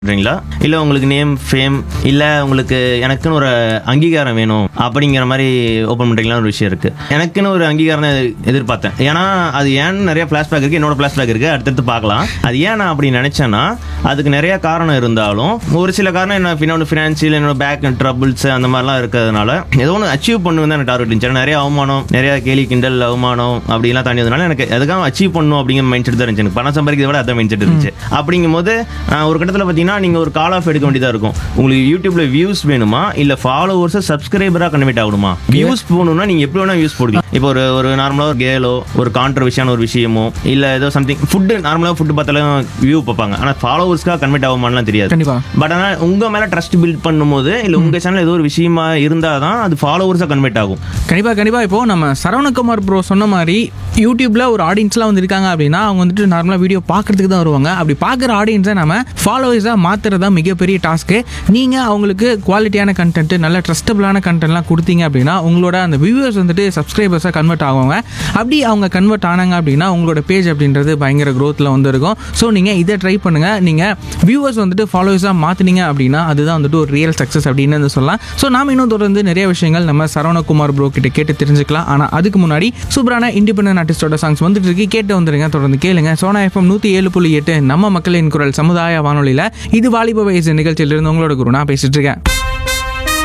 பண்றீங்களா இல்ல உங்களுக்கு நேம் ஃபேம் இல்ல உங்களுக்கு எனக்குன்னு ஒரு அங்கீகாரம் வேணும் அப்படிங்கிற மாதிரி ஓபன் பண்றீங்களா ஒரு விஷயம் இருக்கு எனக்குன்னு ஒரு அங்கீகாரம் தான் எதிர்- எதிர்பார்த்தேன் ஏன்னா அது ஏன்னு நிறைய ஃபிளாஷ்பேக் இருக்கு என்னோட ஃபிளாஷ்பேக் இருக்கு அடுத்தடுத்து பார்க்கலாம் அது ஏன் நான் அப்படி நினைச்சேன்னா அதுக்கு நிறைய காரணம் இருந்தாலும் ஒரு சில காரணம் என்ன என்னோட ஃபினான்சியல் என்னோட பேக் ட்ரபிள்ஸ் அந்த மாதிரிலாம் இருக்கிறதுனால ஏதோ ஒன்று அச்சீவ் பண்ணுவேன் தான் எனக்கு டார்கெட் இருந்துச்சு ஏன்னா நிறைய அவமானம் நிறைய கேலி கிண்டல் அவமானம் அப்படிலாம் தாண்டியதுனால எனக்கு எதுக்காக அச்சீவ் பண்ணும் அப்படிங்கிற மைண்ட் செட் தான் இருந்துச்சு எனக்கு பணம் சம்பாதிக்கிறத விட அதான் மைண்ட் செட் இருந்துச்சு அப்படிங்கும்போது ஆஹ், ஒரு கட்டத்தில் பார்த்தீங்கன்னா நீங்கள் ஒரு கால் ஆஃப் எடுக்க வேண்டியதாக இருக்கும் உங்களுக்கு யூடியூப்ல வியூஸ் வேணுமா இல்லை ஃபாலோவர்ஸ் சப்ஸ்கிரைபராக கன்வெர்ட் ஆகணுமா வியூஸ் போகணும்னா நீங்கள் எப்படி வேணா வியூஸ் போடுங்க இப்போ ஒரு ஒரு நார்மலாக ஒரு கேலோ ஒரு கான்ட்ரவர்ஷியான ஒரு விஷயமோ இல்லை ஏதோ சம்திங் ஃபுட்டு நார்மலாக ஃபுட்டு பார்த்தாலும் வியூ பார்ப்பாங்க ஆனால் ஃபாலோவர்ஸ்க்காக கன்வெர்ட் ஆகுமான்லாம் தெரியாது கண்டிப்பா பட் ஆனால் உங்க மேல ட்ரஸ்ட் பில்ட் பண்ணும்போது இல்ல உங்க சேனல் ஏதோ ஒரு விஷயமா இருந்தாதான் தான் அது ஃபாலோவர்ஸா கன்வெர்ட் ஆகும் கண்டிப்பா கண்டிப்பா இப்போ நம்ம சரவணகுமார் ப்ரோ சொன்ன மாதிரி யூடியூப்ல ஒரு ஆடியன்ஸ்லாம் வந்து இருக்காங்க அப்படின்னா அவங்க வந்துட்டு நார்மலா வீடியோ பார்க்கறதுக்கு தான் வருவாங்க அப்படி பார்க்குற ஆடியன்ஸை நம்ம ஃபாலோவர்ஸாக மாத்துறது தான் மிகப்பெரிய டாஸ்க்கு நீங்க அவங்களுக்கு குவாலிட்டியான கண்டென்ட் நல்ல ட்ரஸ்டபிளான கண்டென்ட்லாம் கொடுத்தீங்க அப்படின்னா உங்களோட அந்த வியூவர்ஸ் வந்துட்டு சப்ஸ்கிரைபர்ஸாக கன்வெர்ட் ஆகுவாங்க அப்படி அவங்க கன்வெர்ட் ஆனாங்க அப்படின்னா உங்களோட பேஜ் அப்படின்றது பயங்கர growthல வந்து இருக்கும் ஸோ நீங்கள் இதை ட்ரை பண்ணுங்க நீங்கள் வியூவர்ஸ் வந்துட்டு ஃபாலோவர்ஸாக மாற்றினீங்க அப்படின்னா அதுதான் வந்துட்டு ஒரு ரியல் சக்ஸஸ் அப்படின்னு வந்து சொல்லலாம் ஸோ நாம இன்னும் தொடர்ந்து நிறைய விஷயங்கள் நம்ம சரவணகுமார் ப்ரோ கிட்ட கேட்டு தெரிஞ்சுக்கலாம் ஆனால் அதுக்கு முன்னாடி சூப்பரான இண்டிபெண்டன்ட் ஆர்டிஸ்டோட சாங்ஸ் வந்துட்டு இருக்கு கேட்டு வந்துருங்க தொடர்ந்து கேளுங்க சோனா எஃப்எம் நூற்றி ஏழு புள்ளி எட்டு நம்ம மக்களின் குரல் சமுதாய வானொலியில் இது வாலிப வயசு நிகழ்ச்சியிலிருந்து உங்களோட குரு நான் பேசிட்டு இருக்கேன்